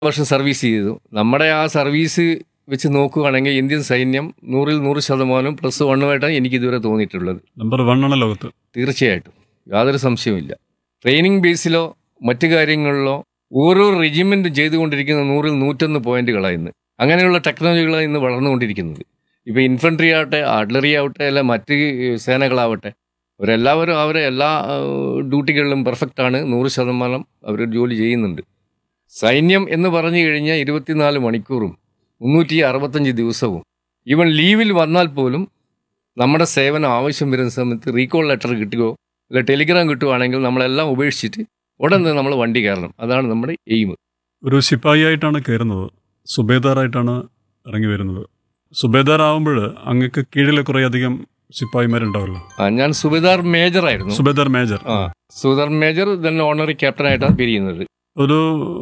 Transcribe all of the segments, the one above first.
വർഷം സർവീസ് ചെയ്തു നമ്മുടെ ആ സർവീസ് വെച്ച് നോക്കുകയാണെങ്കിൽ ഇന്ത്യൻ സൈന്യം നൂറിൽ നൂറ് ശതമാനം പ്ലസ് വണ്ണുമായിട്ടാണ് എനിക്ക് ഇതുവരെ തോന്നിയിട്ടുള്ളത് നമ്പർ വൺ ആണ് ലോകത്ത് തീർച്ചയായിട്ടും യാതൊരു സംശയവുമില്ല ട്രെയിനിങ് ബേസിലോ മറ്റു കാര്യങ്ങളിലോ ഓരോ റെജിമെൻറ്റും ചെയ്തുകൊണ്ടിരിക്കുന്ന നൂറിൽ നൂറ്റൊന്ന് പോയിന്റുകളാണ് ഇന്ന് അങ്ങനെയുള്ള ടെക്നോളജികളാണ് ഇന്ന് വളർന്നുകൊണ്ടിരിക്കുന്നത് ഇപ്പോൾ ഇൻഫൻട്രി ആവട്ടെ ആർട്ടിലറി ആവട്ടെ അല്ല മറ്റ് സേനകളാവട്ടെ അവരെല്ലാവരും അവരെ എല്ലാ ആ, ഡ്യൂട്ടികളിലും പെർഫെക്റ്റ് ആണ് നൂറ് ശതമാനം അവർ ജോലി ചെയ്യുന്നുണ്ട് സൈന്യം എന്ന് പറഞ്ഞു കഴിഞ്ഞാൽ ഇരുപത്തിനാല് മണിക്കൂറും മുന്നൂറ്റി അറുപത്തഞ്ച് ദിവസവും ഈവൻ ലീവിൽ വന്നാൽ പോലും നമ്മുടെ സേവനം ആവശ്യം വരുന്ന സമയത്ത് റീകോൾ ലെറ്റർ കിട്ടുകയോ അല്ല ടെലിഗ്രാം കിട്ടുവാണെങ്കിൽ നമ്മളെല്ലാം ഉപേക്ഷിച്ചിട്ട് ഉടൻ തന്നെ നമ്മൾ വണ്ടി കയറണം അതാണ് നമ്മുടെ എയിം ഒരു ശിപ്പായി ആയിട്ടാണ് കയറുന്നത് സുബേദാറായിട്ടാണ് ഇറങ്ങി വരുന്നത് സുബേദാർ ആവുമ്പോൾ അങ്ങക്ക് കീഴിൽ കുറേ അധികം ശിപ്പായിമാരുണ്ടാവല്ലോ ഞാൻ സുബേദാർ മേജർ ആയിരുന്നു സുബേദാർ മേജർ ആ സുബേദാർ മേജർ തന്നെ ഓണറി ക്യാപ്റ്റൻ ആയിട്ടാണ് പിരിയുന്നത് ഒരു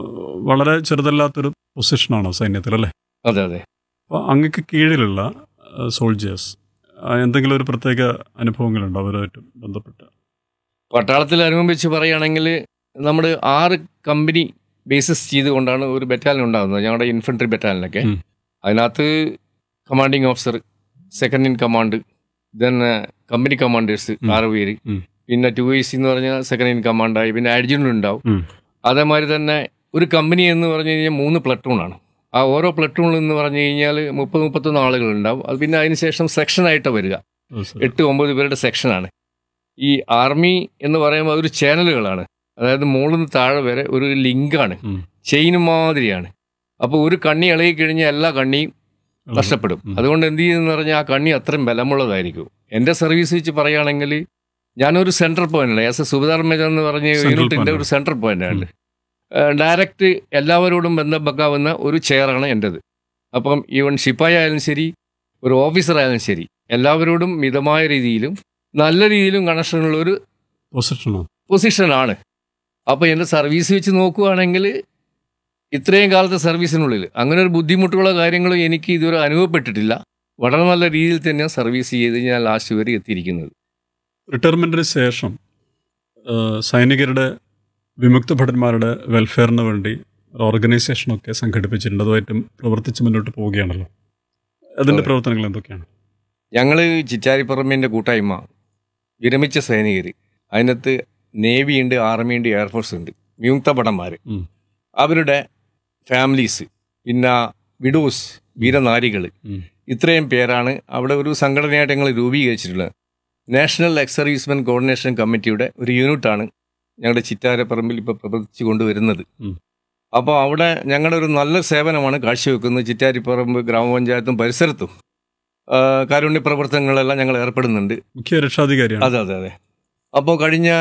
വളരെ ചെറുതല്ലാത്തൊരു പൊസിഷനാണോ സൈന്യത്തിൽ അല്ലേ അതെ അതെ അപ്പോൾ അങ്ങക്ക് കീഴിലുള്ള സോൾജേഴ്സ് എന്തെങ്കിലും ഒരു പ്രത്യേക അനുഭവങ്ങളുണ്ടോ അവരുമായിട്ട് ബന്ധപ്പെട്ട് പട്ടാളത്തിൽ അനുബന്ധിച്ച് പറയുകയാണെങ്കിൽ നമ്മൾ ആറ് കമ്പനി ബേസിസ് ചെയ്തുകൊണ്ടാണ് ഒരു ബറ്റാലിയൻ ഉണ്ടാകുന്നത് ഞങ്ങളുടെ ഇൻഫൻട്രി ബറ്റാലിയനൊക്കെ ഉം. അതിനകത്ത് commanding officer second in command then company commanders ഉം. ആറ് പേര് ഉം. പിന്നെ ടു ഐ സി എന്ന് പറഞ്ഞാൽ സെക്കൻഡ് ഇൻ കമാൻഡായി പിന്നെ അഡ്ജുനൻ്റ് ഉണ്ടാവും ഉം. അതേമാതിരി തന്നെ ഒരു കമ്പനി എന്ന് പറഞ്ഞു കഴിഞ്ഞാൽ മൂന്ന് പ്ലട്ടൂണാണ് ആ ഓരോ പ്ലട്ടൂണിൽ എന്ന് പറഞ്ഞു കഴിഞ്ഞാൽ മുപ്പത് മുപ്പത്തൊന്ന് ആളുകളുണ്ടാവും അത് പിന്നെ അതിനുശേഷം സെക്ഷനായിട്ട് വരിക ഓ, ശരി. എട്ട് ഒമ്പത് പേരുടെ സെക്ഷനാണ് ഈ ആർമി എന്ന് പറയുമ്പോൾ അതൊരു ചാനലുകളാണ് അതായത് മുകളിൽ നിന്ന് താഴെ വരെ ഒരു ലിങ്കാണ് ഉം. ചെയിൻ മാതിരിയാണ് അപ്പോൾ ഒരു കണ്ണി ഇളകി കഴിഞ്ഞാൽ എല്ലാ കണ്ണിയും നഷ്ടപ്പെടും ഉം. അതുകൊണ്ട് എന്ത് ചെയ്യുമെന്ന് പറഞ്ഞാൽ ആ കണ്ണി അത്രയും ബലമുള്ളതായിരിക്കും എൻ്റെ സർവീസ് വെച്ച് പറയുകയാണെങ്കിൽ ഞാനൊരു സെൻട്രൽ പോയിന്റ് ആസ് എ സുബിദാർ മേജർ എന്ന് പറഞ്ഞ Central യൂണിറ്റിൻ്റെ point. ഒരു സെൻട്രൽ പോയിന്റ് ആണ് ഡയറക്റ്റ് എല്ലാവരോടും ബന്ധം വെക്കാവുന്ന ഒരു ചെയറാണ് എൻ്റെത് അപ്പം ഈവൻ ഷിപ്പായി ആയാലും ശരി ഒരു ഓഫീസർ ആയാലും ശരി എല്ലാവരോടും മിതമായ രീതിയിലും നല്ല രീതിയിലും കണക്ഷനുള്ള ഒരു പൊസിഷനോ പൊസിഷനാണ് അപ്പോൾ എൻ്റെ സർവീസ് വെച്ച് നോക്കുകയാണെങ്കിൽ ഇത്രയും കാലത്തെ സർവീസിനുള്ളിൽ അങ്ങനെ ഒരു ബുദ്ധിമുട്ടുള്ള കാര്യങ്ങളും എനിക്ക് ഇതുവരെ അനുഭവപ്പെട്ടിട്ടില്ല വളരെ നല്ല രീതിയിൽ തന്നെയാണ് സർവീസ് ചെയ്ത് ഞാൻ ലാസ്റ്റ് വരെ എത്തിയിരിക്കുന്നത് റിട്ടയർമെന്റിന് ശേഷം ആ, സൈനികരുടെ വിമുക്ത ഭടന്മാരുടെ വെൽഫെയറിന് വേണ്ടി ഒരു ഓർഗനൈസേഷനൊക്കെ സംഘടിപ്പിച്ചിട്ടുണ്ട് അതുമായിട്ടും പ്രവർത്തിച്ച് മുന്നോട്ട് പോവുകയാണല്ലോ അതിന്റെ അതെ. പ്രവർത്തനങ്ങൾ എന്തൊക്കെയാണ് ഞങ്ങൾ ചിറ്റാരിപ്പറമ്പിൻ്റെ കൂട്ടായ്മ വിരമിച്ച സൈനികർ അതിനകത്ത് നേവി ഉണ്ട് ആർമി ഉണ്ട് എയർഫോഴ്സ് ഉണ്ട് വിമുക്ത ഭടന്മാർ ഉം. അവരുടെ ഫാമിലീസ് പിന്നെ വിഡോസ് വീരനാരികൾ ഉം. ഇത്രയും പേരാണ് അവിടെ ഒരു സംഘടനയായിട്ട് ഞങ്ങൾ രൂപീകരിച്ചിട്ടുള്ളത് നാഷണൽ എക്സ് സർവീസ്മെൻ കോർഡിനേഷൻ കമ്മിറ്റിയുടെ ഒരു യൂണിറ്റാണ് ഞങ്ങളുടെ ചിറ്റാരപ്പറമ്പിൽ ഇപ്പോൾ പ്രവർത്തിച്ചു കൊണ്ടുവരുന്നത് ഉം. അപ്പോൾ അവിടെ ഞങ്ങളുടെ ഒരു നല്ല സേവനമാണ് കാഴ്ചവെക്കുന്നത് ചിറ്റാരിപ്പറമ്പ് ഗ്രാമപഞ്ചായത്തും പരിസരത്തും ആ, കാരുണ്യ പ്രവർത്തനങ്ങളെല്ലാം ഞങ്ങൾ ഏർപ്പെടുന്നുണ്ട് മുഖ്യ രക്ഷാധികാരിയാണ് അതെ അതെ അതെ അപ്പോൾ കഴിഞ്ഞ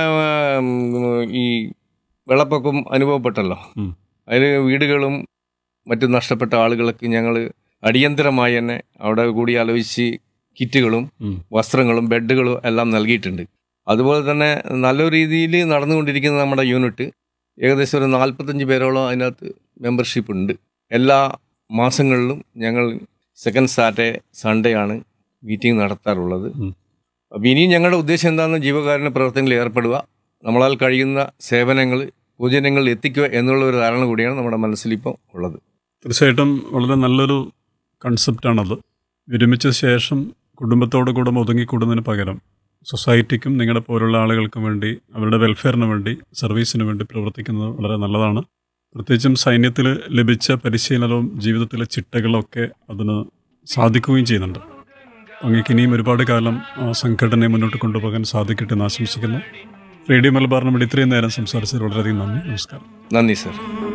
ഉം, ഈ വെള്ളപ്പൊക്കം അനുഭവപ്പെട്ടല്ലോ ഉം. അതിന് വീടുകളും മറ്റും നഷ്ടപ്പെട്ട ആളുകൾക്ക് ഞങ്ങൾ അടിയന്തരമായി തന്നെ അവിടെ കൂടി ആലോചിച്ച് കിറ്റുകളും ഉം. വസ്ത്രങ്ങളും ബെഡുകളും എല്ലാം നൽകിയിട്ടുണ്ട് അതുപോലെ തന്നെ നല്ല രീതിയിൽ നടന്നുകൊണ്ടിരിക്കുന്ന നമ്മുടെ യൂണിറ്റ് ഏകദേശം ഒരു നാൽപ്പത്തഞ്ച് പേരോളം അതിനകത്ത് മെമ്പർഷിപ്പ് ഉണ്ട് എല്ലാ മാസങ്ങളിലും ഞങ്ങൾ സെക്കൻഡ് സാറ്റർഡേ സൺഡേ ആണ് മീറ്റിംഗ് നടത്താറുള്ളത് ഉം. അപ്പോൾ ഇനിയും ഞങ്ങളുടെ ഉദ്ദേശം എന്താണെന്ന് ജീവകാരുണ്യ പ്രവർത്തനങ്ങളിൽ ഏർപ്പെടുക നമ്മളാൽ കഴിയുന്ന സേവനങ്ങൾ പൊതുജനങ്ങളിൽ എത്തിക്കുക എന്നുള്ള ഒരു ധാരണ കൂടിയാണ് നമ്മുടെ മനസ്സിലിപ്പോൾ ഉള്ളത് തീർച്ചയായിട്ടും വളരെ നല്ലൊരു കൺസെപ്റ്റാണത് വിരമിച്ച ശേഷം കുടുംബത്തോട് കൂടെ ഒതുങ്ങിക്കൂടുന്നതിന് പകരം സൊസൈറ്റിക്കും നിങ്ങളുടെ പോലുള്ള ആളുകൾക്കും വേണ്ടി അവരുടെ വെൽഫെയറിന് വേണ്ടി സർവീസിന് വേണ്ടി പ്രവർത്തിക്കുന്നത് വളരെ നല്ലതാണ് പ്രത്യേകിച്ചും സൈന്യത്തിൽ ലഭിച്ച പരിശീലനവും ജീവിതത്തിലെ ചിട്ടകളും ഒക്കെ അതിന് സാധിക്കുകയും ചെയ്യുന്നുണ്ട് അങ്ങേക്ക് ഇനിയും ഒരുപാട് കാലം ആ സംഘടനയെ മുന്നോട്ട് കൊണ്ടുപോകാൻ സാധിക്കട്ടെ എന്ന് ആശംസിക്കുന്നു റേഡിയോ മലബാറിന് വേണ്ടി ഇത്രയും നേരം സംസാരിച്ചത് വളരെയധികം നന്ദി നമസ്കാരം നന്ദി സർ